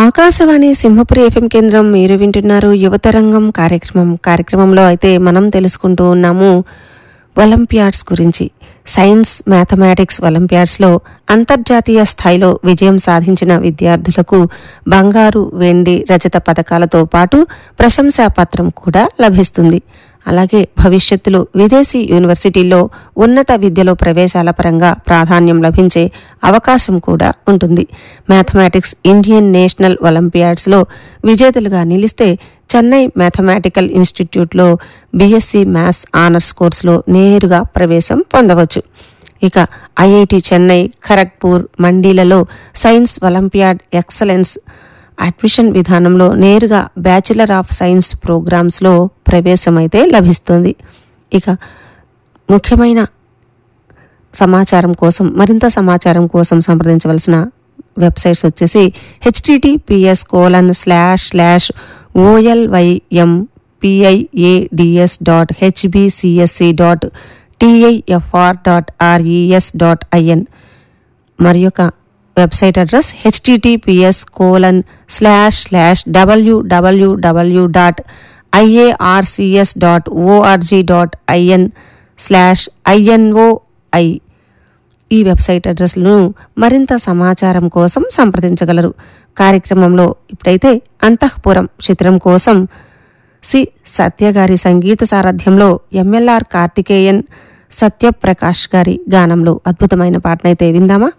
Akashvani Simhapuri FM కేంద్రం మీరు వింటున్నారు యువతరంగం కార్యక్రమం కార్యక్రమంలో అయితే మనం తెలుసుకుంటూ ఉన్నాము ఒలింపియాడ్స్ గురించి సైన్స్ మ్యాథమెటిక్స్ ఒలింపియాడ్స్లో అంతర్జాతీయ స్థాయిలో విజయం సాధించిన విద్యార్థులకు బంగారు వెండి రజత పథకాలతో పాటు ప్రశంసాపత్రం కూడా లభిస్తుంది అలాగే భవిష్యత్తులో విదేశీ యూనివర్సిటీల్లో ఉన్నత విద్యలో ప్రవేశాల పరంగా ప్రాధాన్యం లభించే అవకాశం కూడా ఉంటుంది మ్యాథమెటిక్స్ ఇండియన్ నేషనల్ ఒలింపియాడ్స్లో విజేతలుగా నిలిస్తే చెన్నై మ్యాథమెటికల్ ఇన్స్టిట్యూట్లో బీఎస్సీ మ్యాథ్స్ ఆనర్స్ కోర్సులో నేరుగా ప్రవేశం పొందవచ్చు ఇక ఐఐటి చెన్నై ఖరగ్పూర్ మండీలలో సైన్స్ ఒలింపియాడ్ ఎక్సలెన్స్ అడ్మిషన్ విధానంలో నేరుగా బ్యాచిలర్ ఆఫ్ సైన్స్ ప్రోగ్రామ్స్లో ప్రవేశం అయితే లభిస్తుంది ఇక ముఖ్యమైన సమాచారం కోసం మరింత సమాచారం కోసం సంప్రదించవలసిన వెబ్సైట్స్ వచ్చేసి HTTPS colon slash slash OLYM PIADS dot HBCSE dot TIFR dot RES dot IN మరి యొక్క website address HTTPS colon slash slash WWW dot IARCS dot ORG dot IN slash INOI ఈ వెబ్సైట్ అడ్రస్లను మరింత సమాచారం కోసం సంప్రదించగలరు కార్యక్రమంలో ఇప్పుడైతే అంతఃపురం చిత్రం కోసం సి సత్య గారి సంగీత సారథ్యంలో ఎంఎల్ఆర్ కార్తికేయన్ సత్యప్రకాష్ గారి గానంలో అద్భుతమైన పాటనైతే విందామా